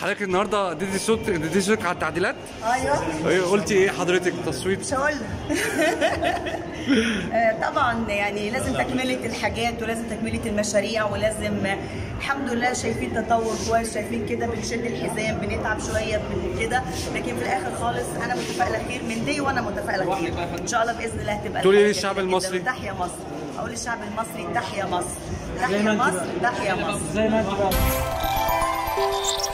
حضرتك النهارده اديتي صوت اديتي صوتك على التعديلات ايوه ايه قلتي ايه حضرتك تصويت مش هقول آه، طبعا يعني لازم تكمله الحاجات ولازم تكمله المشاريع ولازم آه، الحمد لله شايفين تطور كويس شايفين كده بنشد الحزام بنتعب شويه من كده لكن في الاخر خالص انا متفائله خير من دي وانا متفائله خير ان شاء الله باذن الله هتبقى تقولي ايه الحاجة للشعب جميلة جداً. المصري؟ تحيا مصر اقول للشعب المصري تحيا مصر تحيا مصر تحيا مصر زي ما انت بقى